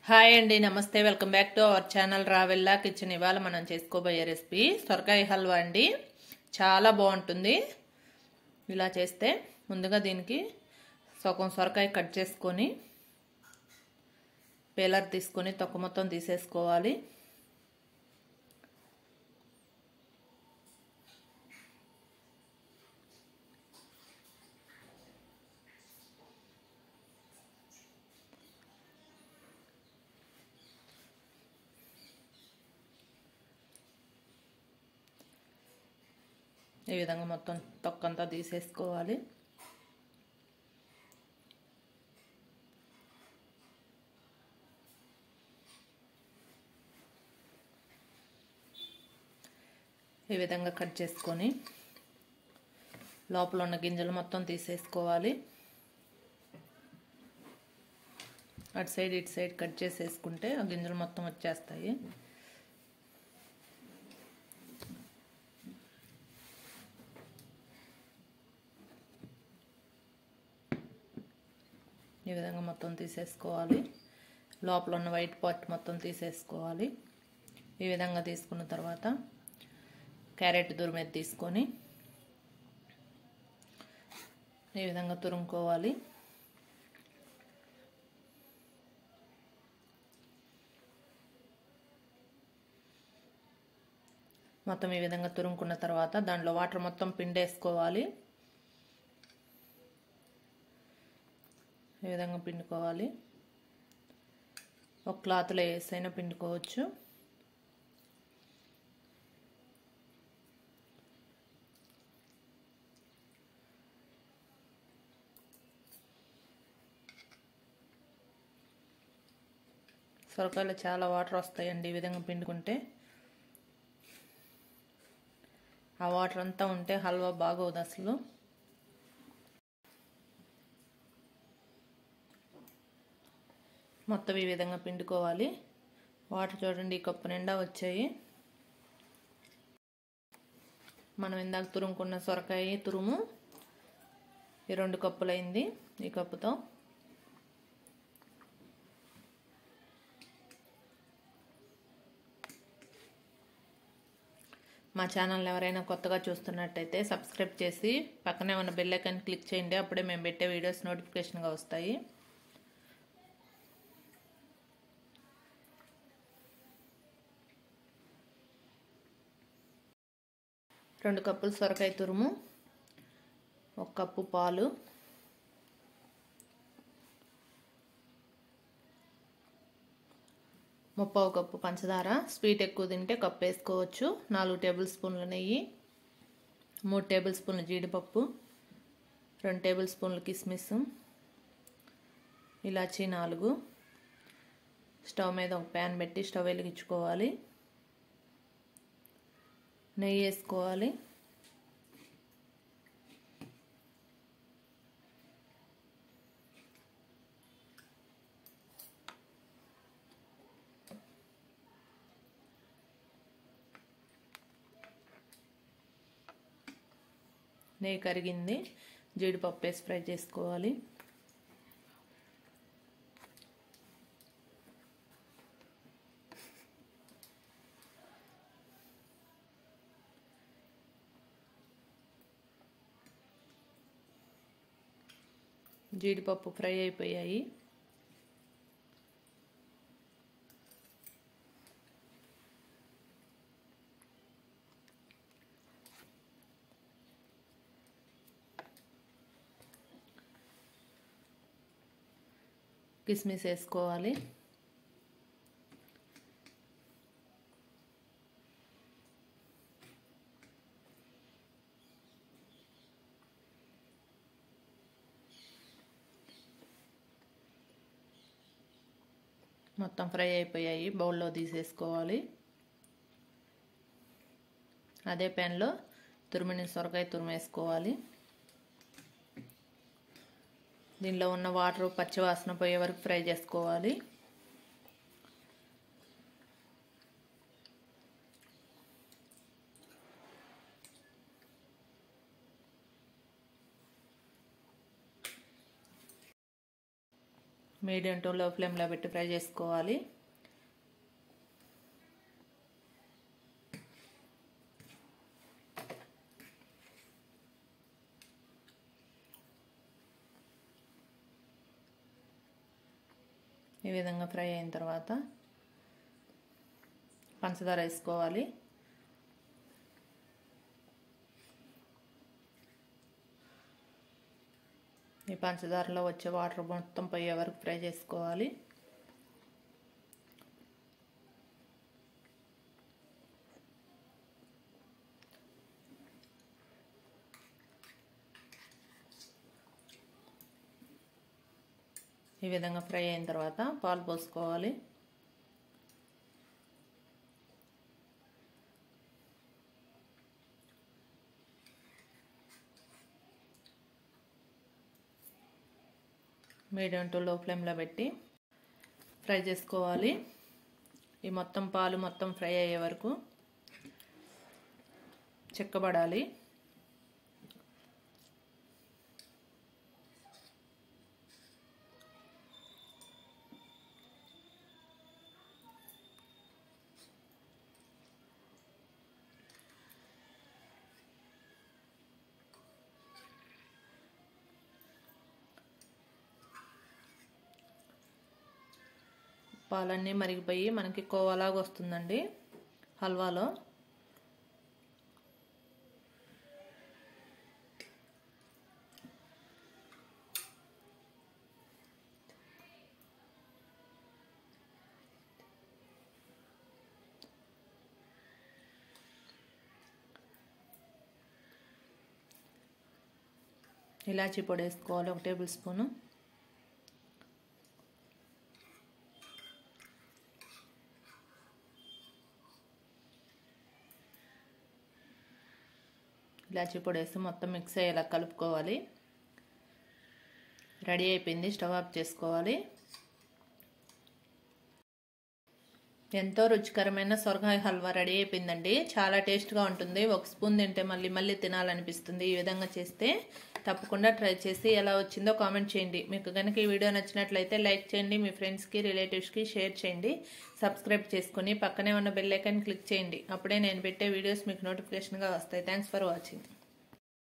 hi అండి నమస్తే welcome back to our channel Ravella kitchen ఇవాళ మనం చేసుకోబోయే రెసిపీ సొరకాయ హల్వా అండి చాలా బాగుంటుంది ఇలా చేస్తే ముందుగా దీనికి సగం సొరకాయ కట్ చేసుకొని పేలర్ తీసుకొని తొక్క మొత్తం తీసేసుకోవాలి ఈ విధంగా మొత్తం తొక్కంతా తీసేసుకోవాలి ఈ విధంగా కట్ చేసుకొని లోపల ఉన్న గింజలు మొత్తం తీసేసుకోవాలి అటు సైడ్ ఇటు సైడ్ కట్ చేసేసుకుంటే ఆ గింజలు మొత్తం వచ్చేస్తాయి ఈ విధంగా మొత్తం తీసేసుకోవాలి లోపల ఉన్న వైట్ పార్ట్ మొత్తం తీసేసుకోవాలి ఈ విధంగా తీసుకున్న తర్వాత క్యారెట్ తురిమేది తీసుకొని ఈ విధంగా తురుముకోవాలి మొత్తం ఈ విధంగా తురుముకున్న తర్వాత దాంట్లో వాటర్ మొత్తం పిండేసుకోవాలి ఈ విధంగా పిండుకోవాలి ఒక క్లాత్లో వేసైనా పిండుకోవచ్చు సొరకాయలో చాలా వాటర్ వస్తాయండి ఈ విధంగా పిండుకుంటే ఆ వాటర్ అంతా ఉంటే హల్వా బాగోదు అసలు మొత్తం ఈ విధంగా పిండుకోవాలి వాటర్ చూడండి ఈ కప్పు నిండా వచ్చాయి మనం ఇందాక తురుముకున్న సొరకాయ తురుము ఈ రెండు కప్పులైంది ఈ కప్పుతో మా ఛానల్ ఎవరైనా కొత్తగా చూస్తున్నట్టయితే సబ్స్క్రైబ్ చేసి పక్కనే ఉన్న బెల్ ఐకాన్ క్లిక్ చేయండి అప్పుడే మేము పెట్టే వీడియోస్ నోటిఫికేషన్గా వస్తాయి రెండు కప్పులు సొరకాయ తురుము ఒక కప్పు పాలు ముప్పావు కప్పు పంచదార స్వీట్ ఎక్కువ తింటే కప్పు వేసుకోవచ్చు నాలుగు టేబుల్ స్పూన్ల నెయ్యి మూడు టేబుల్ స్పూన్ల జీడిపప్పు రెండు టేబుల్ స్పూన్ల కిస్మిస్ ఇలాచీ నాలుగు స్టవ్ మీద ఒక ప్యాన్ పెట్టి స్టవ్ వెలిగించుకోవాలి నెయ్యి వేసుకోవాలి నెయ్యి కరిగింది జీడిపప్పు వేసి ఫ్రై చేసుకోవాలి జీడిపప్పు ఫ్రై అయిపోయాయి కిస్మిస్ వేసుకోవాలి మొత్తం ఫ్రై అయిపోయాయి బౌల్లో తీసేసుకోవాలి అదే ప్యాన్లో తురిమిన సొరకాయ తురిమేసుకోవాలి దీనిలో ఉన్న వాటర్ పచ్చివాసన పోయే వరకు ఫ్రై చేసుకోవాలి మీడియం టు లో ఫ్లేమ్లో పెట్టి ఫ్రై చేసుకోవాలి ఈ విధంగా ఫ్రై అయిన తర్వాత పంచదార వేసుకోవాలి ఈ పంచదారలో వచ్చే వాటర్ మొత్తం పోయే వరకు ఫ్రై చేసుకోవాలి ఈ విధంగా ఫ్రై అయిన తర్వాత పాలు పోసుకోవాలి మీడియం టు లో ఫ్లేమ్లో పెట్టి ఫ్రై చేసుకోవాలి ఈ మొత్తం పాలు మొత్తం ఫ్రై అయ్యే వరకు చెక్కబడాలి పాలన్నీ మరిగిపోయి మనకి కోవలాగా వస్తుందండి హల్వాలో ఇలాచీ పొడి వేసుకోవాలి ఒక టేబుల్ స్పూను ఇలాచీ పొడి వేసి మొత్తం మిక్స్ అయ్యేలా కలుపుకోవాలి రెడీ అయిపోయింది స్టవ్ ఆఫ్ చేసుకోవాలి ఎంతో రుచికరమైన సొరకాయ హల్వా రెడీ అయిపోయిందండి చాలా టేస్ట్గా ఉంటుంది ఒక స్పూన్ తింటే మళ్ళీ మళ్ళీ తినాలనిపిస్తుంది ఈ విధంగా చేస్తే తప్పకుండా ట్రై చేసి ఎలా వచ్చిందో కామెంట్ చేయండి మీకు కనుక ఈ వీడియో నచ్చినట్లయితే లైక్ చేయండి మీ ఫ్రెండ్స్కి రిలేటివ్స్కి షేర్ చేయండి సబ్స్క్రైబ్ చేసుకుని పక్కనే ఉన్న బెల్ ఐకాన్ క్లిక్ చేయండి అప్పుడే నేను పెట్టే వీడియోస్ మీకు నోటిఫికేషన్గా వస్తాయి థ్యాంక్స్ ఫర్ వాచింగ్